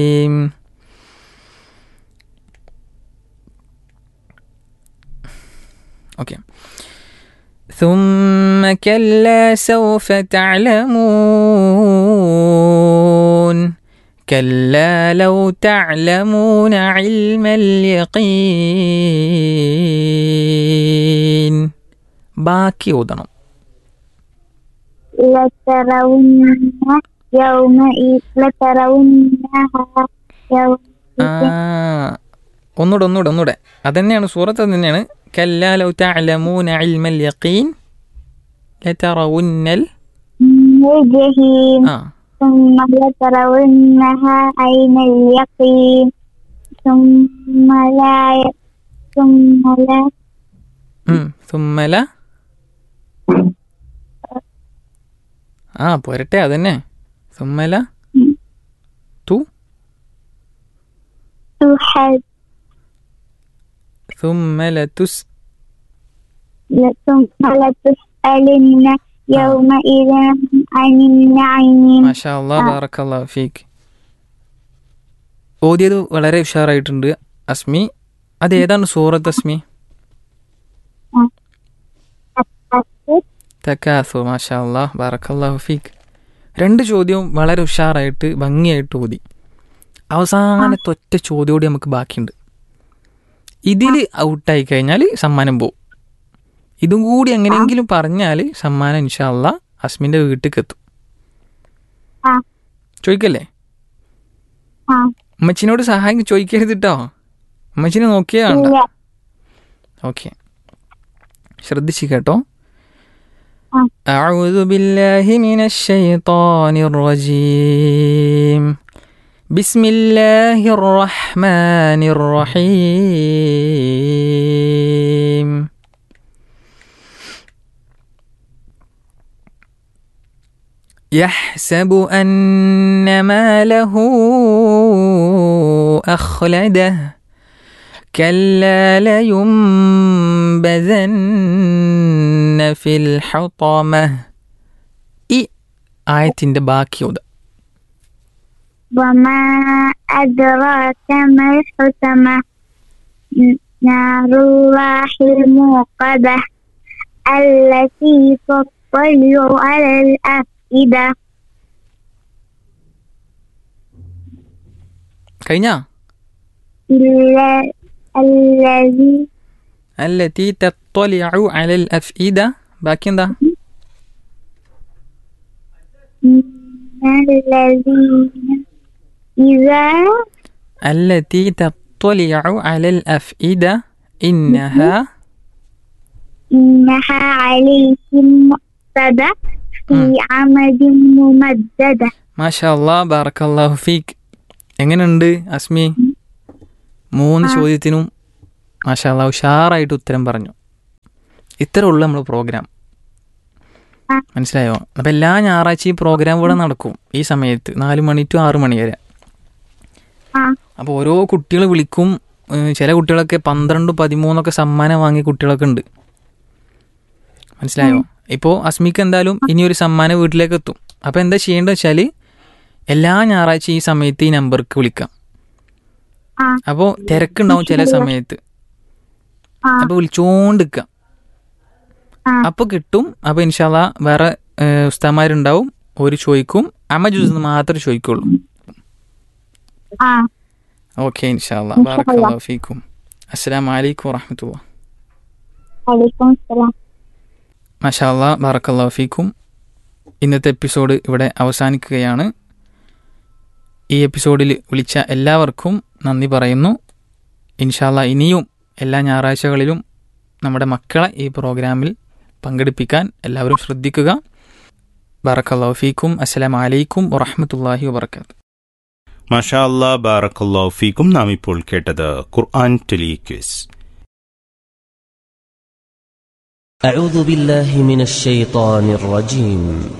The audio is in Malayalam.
ഓക്കെ ثم كلا سوف تعلمون كلا لو تعلمون علم اليقين ബാക്കി ഓതണം لترون يومئذ لترونها ആ, يومئذ ഒന്നൂടെ ഒന്നൂടെ ഒന്നൂടെ അതന്നെയാണ് സൂറത്ത് അത് തന്നെയാണ് كلا لو تعلمون علم اليقين لترون الجحيم ആ ثم لترونها عين اليقين ثم لا ي- ثم لا ഉം. ثم لا ആ പോരട്ടെ അതന്നെ ثم لا തു تحد ثم لتس ثم لتسألن يومئذ عن النعيم മാഷാ അല്ലാ ബാറക്കല്ലാ ഫീക്ക് ഓതിയത് വളരെ ഉഷാറായിട്ടുണ്ട് അസ്മി അത് ഏതാണ് സൂറത്ത് അസ്മി തക്കാസു മാഷാ അല്ലാ ബാറക്കല്ലാഹു ഫീക്ക് രണ്ട് ചോദ്യവും വളരെ ഉഷാറായിട്ട് ഭംഗിയായിട്ട് ഓതി അവസാനത്തെ ഒറ്റ ചോദ്യം കൂടി നമുക്ക് ബാക്കിയുണ്ട് ഇതിൽ ഔട്ടായി കഴിഞ്ഞാൽ സമ്മാനം പോവും ഇതും കൂടി എങ്ങനെയെങ്കിലും പറഞ്ഞാൽ സമ്മാനം ഇൻഷാ അല്ലാ അസ്മിൻ്റെ വീട്ടിലേക്ക് എത്തും ആ ചോദിക്കല്ലേ ആ അമ്മച്ചിനോട് സഹായം ചോദിക്കരുത് കേട്ടോ അമ്മച്ചിനെ നോക്കിയേ വേണ്ട ഇല്ല ഓക്കെ ശ്രദ്ധിച്ചു കേട്ടോ ആ أعوذ بالله من الشيطان الرجيم بسم الله الرحمن الرحيم يحسب أن ماله أخلده كلا لينبذن في الحطمة ഈ ആയത്തിൻ്റെ ബാക്കിയോത് وما أدراك ما الحطمة نار الله الموقدة التي تطلع على الأفئدة കഴിഞ്ഞാ إلا الذي التي تطلع على الأفئدة ബാക്കി എന്താ الذين إذا التي تطلع على الأفئدة إنها إنها عليهم مؤصدة في عمد ممددة മാഷാ അല്ലാ ബാറക്കല്ലാഹു ഫീക്ക് എങ്ങനെയുണ്ട് അസ്മി മൂന്ന് ചോദ്യത്തിനും മാഷാ അല്ലാ ഉഷാറായിട്ട് ഉത്തരം പറഞ്ഞു ഇത്ര ഉള്ളു നമ്മൾ പ്രോഗ്രാം ആ. മനസ്സിലായോ അപ്പം എല്ലാ ഞായറാഴ്ച ഈ പ്രോഗ്രാം ഇവിടെ നടക്കും ഈ സമയത്ത് നാല് മണി ടു ആറ് മണി വരെ ആ അപ്പോൾ ഓരോ കുട്ടികൾ വിളിക്കും ഏഹ് ചില കുട്ടികളൊക്കെ പന്ത്രണ്ട് പതിമൂന്നൊക്കെ സമ്മാനം വാങ്ങിയ കുട്ടികളൊക്കെ ഉണ്ട് മനസ്സിലായോ ഇപ്പോൾ അസ്മിക്ക് എന്തായാലും ഇനി ഒരു സമ്മാനം വീട്ടിലേക്ക് എത്തും അപ്പോൾ എന്താ ചെയ്യേണ്ടത് വെച്ചാൽ എല്ലാ ഞായറാഴ്ച ഈ സമയത്ത് ഈ നമ്പർക്ക് വിളിക്കാം ആ അപ്പോൾ തിരക്കുണ്ടാവും ചില സമയത്ത് ആ അപ്പോൾ വിളിച്ചോണ്ടിരിക്കാം ആ അപ്പോൾ കിട്ടും അപ്പോൾ ഇൻഷാല്ല വേറെ ഏഹ്, ഉസ്താമാരുണ്ടാവും ഒരു ചോദിക്കും അമ്മ ജ്യൂസ് മാത്രമേ ചോദിക്കുള്ളൂ ആ ഓക്കെ ഇൻഷാല്ല ഇൻഷാ ബാറക്കല്ലാഹു ഫീക്കും അസ്സലാമു അലൈക്കും വറഹമത്തുള്ള വലൈക്കും സലാം മഷാല്ല ബാറക്കല്ലാ ഫീക്കും ഇന്നത്തെ എപ്പിസോഡ് ഇവിടെ അവസാനിക്കുകയാണ് ഈ എപ്പിസോഡിൽ വിളിച്ച എല്ലാവർക്കും നന്ദി പറയുന്നു ഇൻഷാല്ല ഇനിയും എല്ലാ ഞായറാഴ്ചകളിലും നമ്മുടെ മക്കളെ ഈ പ്രോഗ്രാമിൽ പങ്കെടുപ്പിക്കാൻ എല്ലാവരും ശ്രദ്ധിക്കുക ബാറക്കല്ലാ ഫീക്കും അസ്സലാമു അലൈക്കും വറഹമത്തല്ലാഹി വബർക്കാത്തു മഷാ അല്ലാ ബാറക്കല്ലാ ഫീക്കും നാം ഇപ്പോൾ കേട്ടത് ഖുർആൻ ടെലിക്വിസ് أعوذ بالله من الشيطان الرجيم